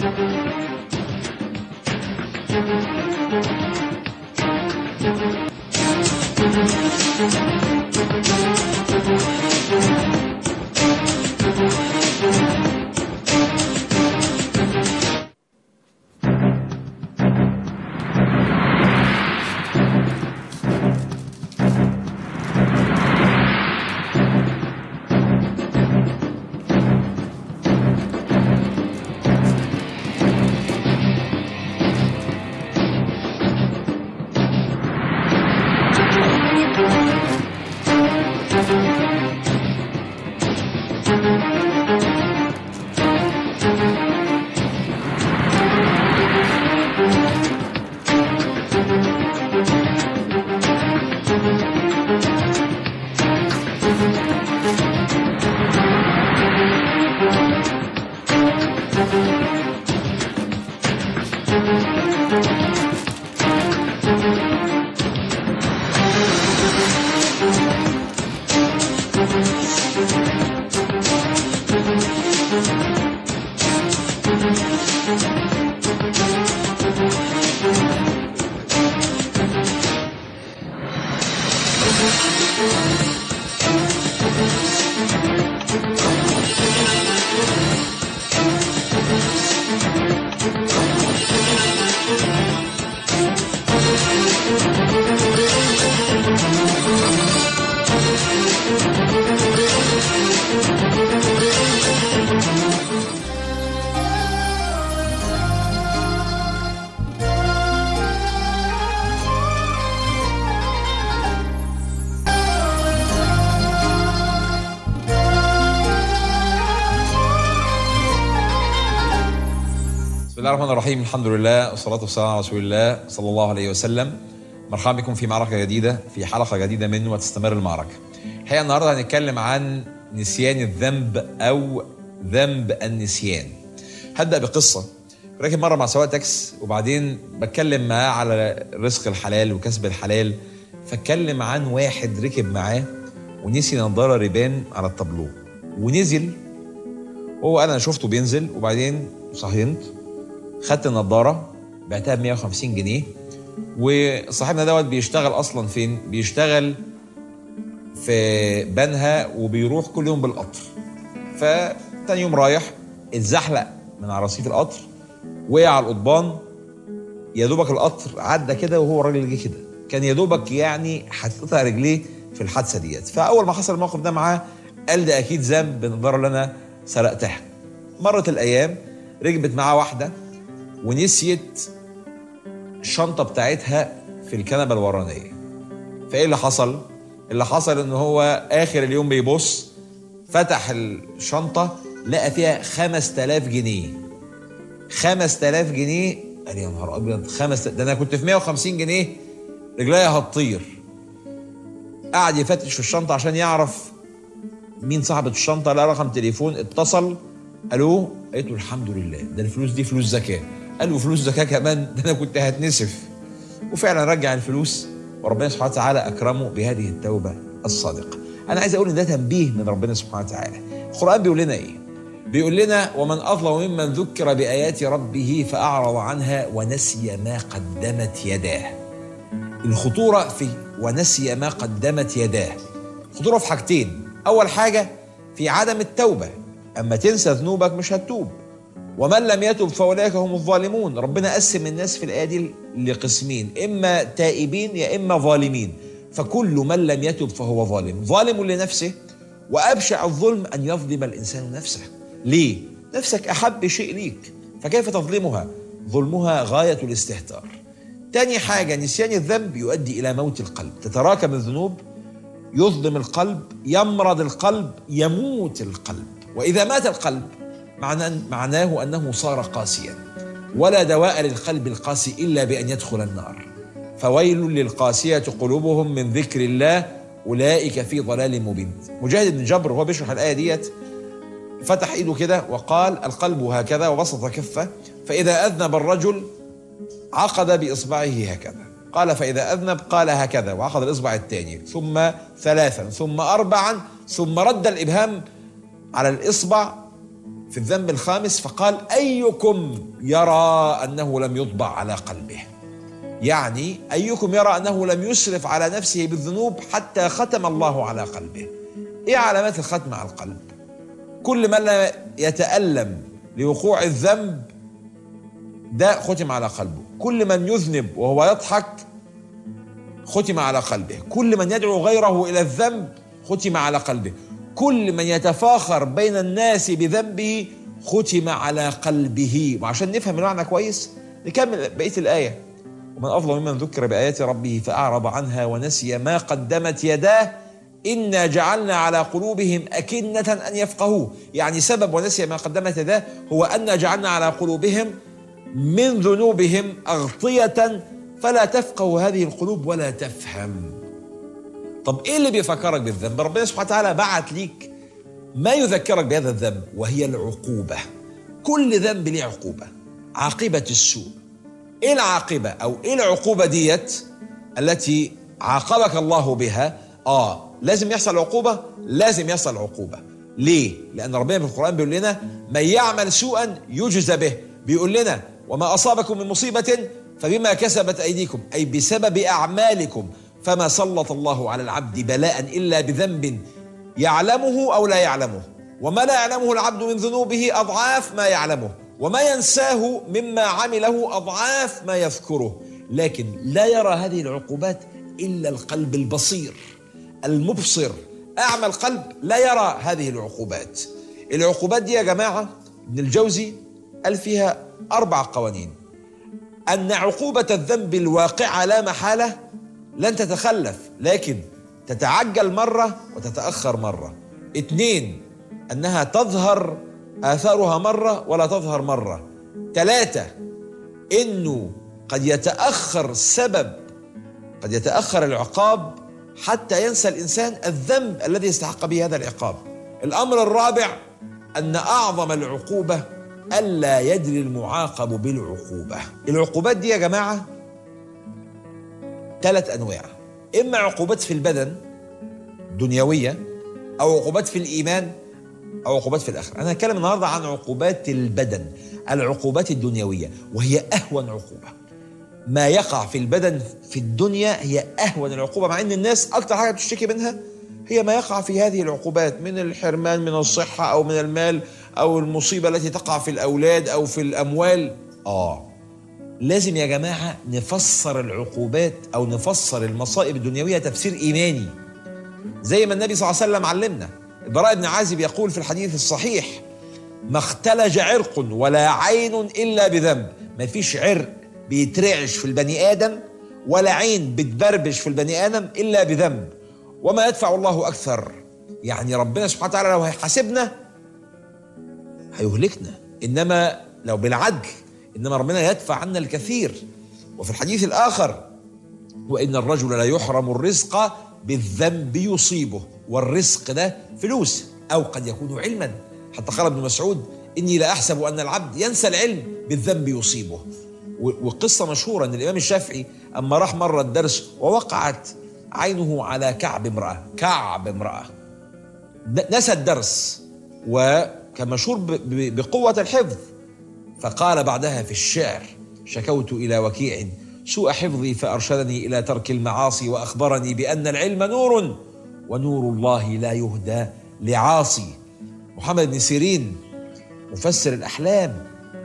بسم الله الرحمن الرحيم الحمد لله والصلاة والسلام على رسول الله صلى الله عليه وسلم مرحبا بكم في معركة جديدة في حلقة جديدة من وتستمر المعركة الحقيقة النهاردة هنتكلم عن نسيان الذنب أو ذنب النسيان هبدأ بقصة راكب مرة مع سواق تاكس وبعدين بتكلم معاه على رزق الحلال وكسب الحلال فاتكلم عن واحد ركب معاه ونسي نظارة ريبان على التابلو ونزل هو انا شفته بينزل وبعدين صحينت خدت النضاره بعتها ب 150 جنيه وصاحبنا دوت بيشتغل اصلا فين؟ بيشتغل في بنها وبيروح كل يوم بالقطر فتاني يوم رايح اتزحلق من على رصيف القطر وقع على القضبان يا دوبك القطر عدى كده وهو الراجل جه كده كان يا دوبك يعني هتقطع رجليه في الحادثه ديت فاول ما حصل الموقف ده معاه قال ده اكيد ذنب بالنظاره اللي انا سرقتها مرت الايام ركبت معاه واحده ونسيت الشنطه بتاعتها في الكنبه الورانيه فايه اللي حصل اللي حصل ان هو اخر اليوم بيبص فتح الشنطه لقى فيها 5000 جنيه 5000 جنيه قال يا نهار ابيض 5000 ده انا كنت في 150 جنيه رجليا هتطير قعد يفتش في الشنطه عشان يعرف مين صاحبة الشنطة لقى رقم تليفون اتصل الو قالت له الحمد لله ده الفلوس دي فلوس زكاة قال له فلوس زكاة كمان ده انا كنت هتنسف وفعلا رجع الفلوس وربنا سبحانه وتعالى اكرمه بهذه التوبة الصادقة انا عايز اقول ان ده تنبيه من ربنا سبحانه وتعالى القرآن بيقول لنا ايه بيقول لنا ومن اظلم ممن ذكر بايات ربه فاعرض عنها ونسي ما قدمت يداه الخطورة في ونسي ما قدمت يداه خطورة في حاجتين أول حاجة في عدم التوبة أما تنسى ذنوبك مش هتتوب ومن لم يتب فأولئك هم الظالمون ربنا قسم الناس في الآية دي لقسمين إما تائبين يا إما ظالمين فكل من لم يتب فهو ظالم ظالم لنفسه وأبشع الظلم أن يظلم الإنسان نفسه ليه؟ نفسك أحب شيء ليك فكيف تظلمها؟ ظلمها غاية الاستهتار تاني حاجة نسيان الذنب يؤدي إلى موت القلب تتراكم الذنوب يظلم القلب يمرض القلب يموت القلب وإذا مات القلب معناه, معناه أنه صار قاسيا ولا دواء للقلب القاسي إلا بأن يدخل النار فويل للقاسية قلوبهم من ذكر الله أولئك في ضلال مبين مجاهد بن جبر وهو بيشرح الآية ديت فتح ايده كده وقال القلب هكذا وبسط كفه فإذا أذنب الرجل عقد بإصبعه هكذا قال فإذا أذنب قال هكذا وعقد الإصبع الثاني ثم ثلاثا ثم أربعا ثم رد الإبهام على الإصبع في الذنب الخامس فقال أيكم يرى أنه لم يطبع على قلبه يعني أيكم يرى أنه لم يسرف على نفسه بالذنوب حتى ختم الله على قلبه إيه علامات الختم على القلب كل من لا يتألم لوقوع الذنب ده ختم على قلبه كل من يذنب وهو يضحك ختم على قلبه كل من يدعو غيره إلى الذنب ختم على قلبه كل من يتفاخر بين الناس بذنبه ختم على قلبه وعشان نفهم المعنى كويس نكمل بقية الآية ومن أفضل ممن ذكر بآيات ربه فأعرض عنها ونسي ما قدمت يداه إنا جعلنا على قلوبهم أكنة أن يفقهوه يعني سبب ونسي ما قدمت يداه هو أن جعلنا على قلوبهم من ذنوبهم أغطية فلا تفقه هذه القلوب ولا تفهم طب ايه اللي بيفكرك بالذنب ربنا سبحانه وتعالى بعت ليك ما يذكرك بهذا الذنب وهي العقوبة كل ذنب ليه عقوبة عاقبة السوء ايه العاقبة او ايه العقوبة ديت التي عاقبك الله بها اه لازم يحصل عقوبة لازم يحصل عقوبة ليه لان ربنا في القرآن بيقول لنا من يعمل سوءا يجزى به بيقول لنا وما اصابكم من مصيبة فبما كسبت ايديكم اي بسبب اعمالكم فما سلط الله على العبد بلاء الا بذنب يعلمه او لا يعلمه وما لا يعلمه العبد من ذنوبه اضعاف ما يعلمه وما ينساه مما عمله اضعاف ما يذكره لكن لا يرى هذه العقوبات الا القلب البصير المبصر اعمى القلب لا يرى هذه العقوبات العقوبات دي يا جماعه ابن الجوزي قال فيها اربع قوانين ان عقوبه الذنب الواقعه لا محاله لن تتخلف لكن تتعجل مرة وتتأخر مرة اثنين أنها تظهر آثارها مرة ولا تظهر مرة ثلاثة إنه قد يتأخر سبب قد يتأخر العقاب حتى ينسى الإنسان الذنب الذي استحق به هذا العقاب الأمر الرابع أن أعظم العقوبة ألا يدري المعاقب بالعقوبة العقوبات دي يا جماعة ثلاث انواع اما عقوبات في البدن دنيويه او عقوبات في الايمان او عقوبات في الاخره انا هتكلم النهارده عن عقوبات البدن العقوبات الدنيويه وهي اهون عقوبه ما يقع في البدن في الدنيا هي اهون العقوبه مع ان الناس اكتر حاجه بتشتكي منها هي ما يقع في هذه العقوبات من الحرمان من الصحه او من المال او المصيبه التي تقع في الاولاد او في الاموال اه لازم يا جماعة نفسر العقوبات أو نفسر المصائب الدنيوية تفسير إيماني زي ما النبي صلى الله عليه وسلم علمنا البراء بن عازب يقول في الحديث الصحيح ما اختلج عرق ولا عين إلا بذنب ما فيش عرق بيترعش في البني آدم ولا عين بتبربش في البني آدم إلا بذنب وما يدفع الله أكثر يعني ربنا سبحانه وتعالى لو هيحاسبنا هيهلكنا إنما لو بالعدل انما ربنا يدفع عنا الكثير وفي الحديث الاخر وان الرجل لا يحرم الرزق بالذنب يصيبه والرزق ده فلوس او قد يكون علما حتى قال ابن مسعود اني لا احسب ان العبد ينسى العلم بالذنب يصيبه وقصه مشهوره ان الامام الشافعي اما راح مره الدرس ووقعت عينه على كعب امراه كعب امراه نسى الدرس وكان مشهور بقوه الحفظ فقال بعدها في الشعر شكوت الى وكيع سوء حفظي فارشدني الى ترك المعاصي واخبرني بان العلم نور ونور الله لا يهدى لعاصي محمد بن سيرين مفسر الاحلام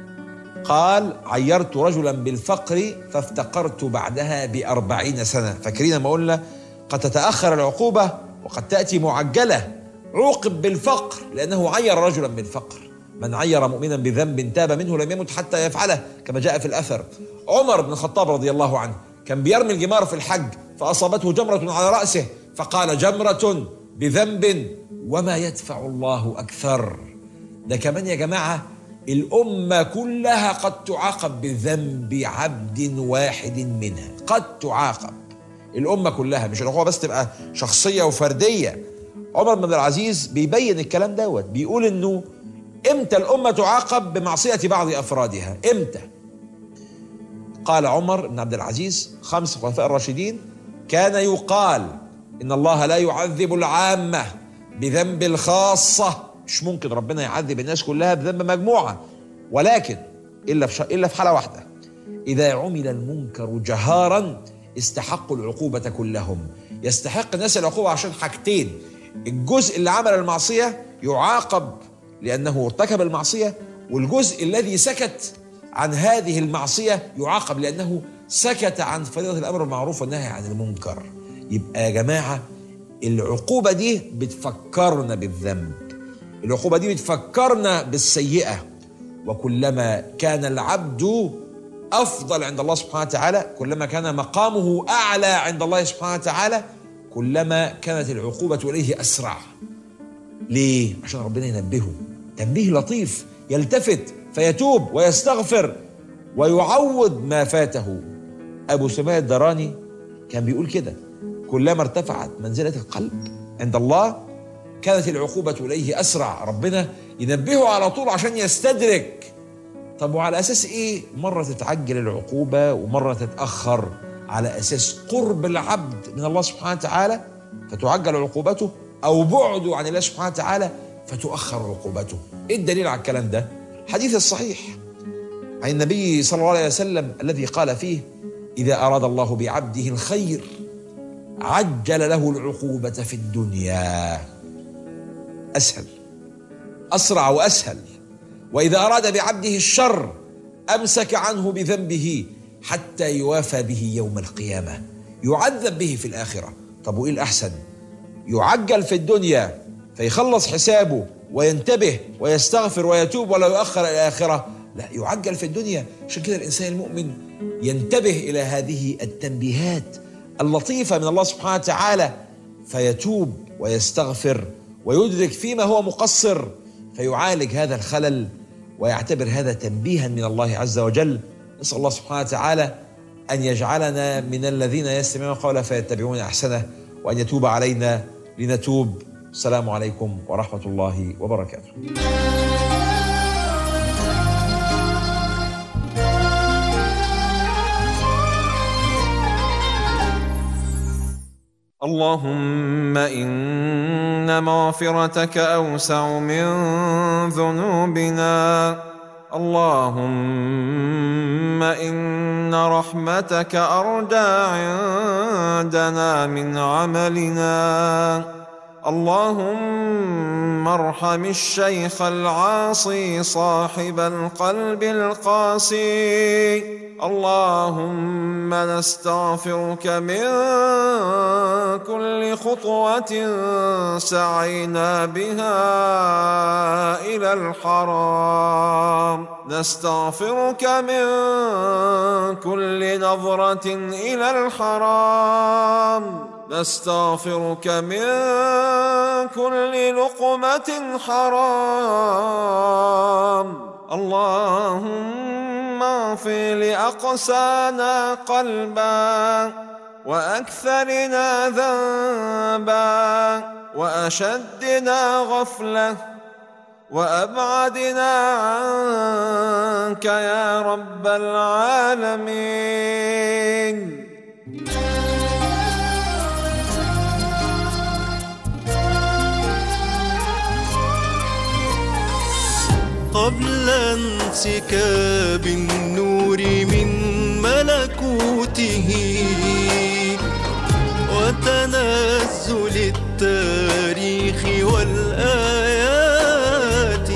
قال عيرت رجلا بالفقر فافتقرت بعدها بأربعين سنة فاكرين ما قلنا قد تتأخر العقوبة وقد تأتي معجلة عوقب بالفقر لأنه عير رجلا بالفقر من عير مؤمنا بذنب تاب منه لم يمت حتى يفعله كما جاء في الاثر عمر بن الخطاب رضي الله عنه كان بيرمي الجمار في الحج فاصابته جمره على راسه فقال جمره بذنب وما يدفع الله اكثر ده كمان يا جماعه الامه كلها قد تعاقب بذنب عبد واحد منها قد تعاقب الامه كلها مش العقوبه بس تبقى شخصيه وفرديه عمر بن العزيز بيبين الكلام دوت بيقول انه امتى الامه تعاقب بمعصيه بعض افرادها امتى قال عمر بن عبد العزيز خمس خلفاء الراشدين كان يقال ان الله لا يعذب العامه بذنب الخاصه مش ممكن ربنا يعذب الناس كلها بذنب مجموعه ولكن الا في ش... الا في حاله واحده اذا عمل المنكر جهارا استحقوا العقوبه كلهم يستحق الناس العقوبه عشان حاجتين الجزء اللي عمل المعصيه يعاقب لانه ارتكب المعصيه والجزء الذي سكت عن هذه المعصيه يعاقب لانه سكت عن فريضه الامر بالمعروف والنهي عن المنكر يبقى يا جماعه العقوبه دي بتفكرنا بالذنب العقوبه دي بتفكرنا بالسيئه وكلما كان العبد افضل عند الله سبحانه وتعالى كلما كان مقامه اعلى عند الله سبحانه وتعالى كلما كانت العقوبه اليه اسرع ليه عشان ربنا ينبهه تنبيه لطيف يلتفت فيتوب ويستغفر ويعوض ما فاته ابو سماء الدراني كان بيقول كده كلما ارتفعت منزله القلب عند الله كانت العقوبه اليه اسرع ربنا ينبهه على طول عشان يستدرك طب وعلى اساس ايه مره تتعجل العقوبه ومره تتاخر على اساس قرب العبد من الله سبحانه وتعالى فتعجل عقوبته او بعده عن الله سبحانه وتعالى فتؤخر عقوبته ايه الدليل على الكلام ده حديث الصحيح عن النبي صلى الله عليه وسلم الذي قال فيه اذا اراد الله بعبده الخير عجل له العقوبه في الدنيا اسهل اسرع واسهل واذا اراد بعبده الشر امسك عنه بذنبه حتى يوافى به يوم القيامه يعذب به في الاخره طب وايه الاحسن يعجل في الدنيا فيخلص حسابه وينتبه ويستغفر ويتوب ولا يؤخر الى الاخره لا يعجل في الدنيا عشان كده الانسان المؤمن ينتبه الى هذه التنبيهات اللطيفه من الله سبحانه وتعالى فيتوب ويستغفر ويدرك فيما هو مقصر فيعالج هذا الخلل ويعتبر هذا تنبيها من الله عز وجل نسال الله سبحانه وتعالى ان يجعلنا من الذين يستمعون القول فيتبعون احسنه وان يتوب علينا لنتوب السلام عليكم ورحمه الله وبركاته اللهم إن مغفرتك أوسع من ذنوبنا اللهم إن رحمتك أرجى عندنا من عملنا اللهم ارحم الشيخ العاصي صاحب القلب القاسي اللهم نستغفرك من كل خطوة سعينا بها إلى الحرام نستغفرك من كل نظرة إلى الحرام نستغفرك من كل لقمة حرام اللهم اغفر لأقسانا قلبا وأكثرنا ذنبا وأشدنا غفلة وأبعدنا عنك يا رب العالمين قبل انسكاب النور من ملكوته وتنزل التاريخ والآيات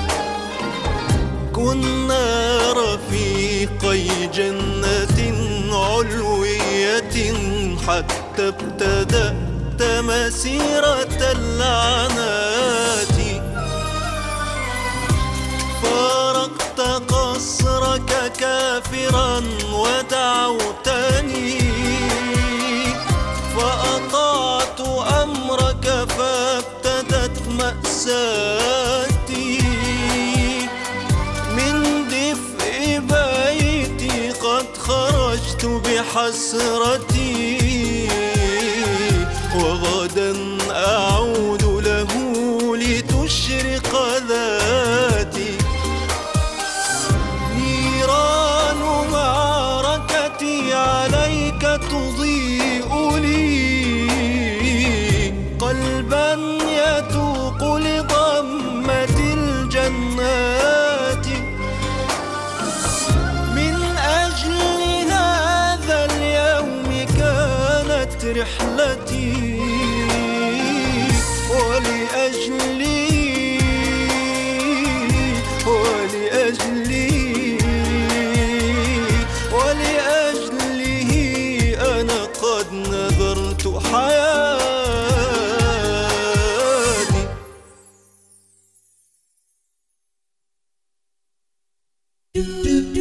كنا رفيقي جنة علوية حتى ابتدأت مسيرة اللعنات فارقت قصرك كافرا ودعوتني فأطعت أمرك فابتدت مأساتي من دفء بيتي قد خرجت بحسرتي وغدا أعود له لتشرق ذاتي نيران معركتي عليك تضيء لي قلبا يتوق لضم رحلتي ولأجلي ولأجلي ولأجله أنا قد نذرت حياتي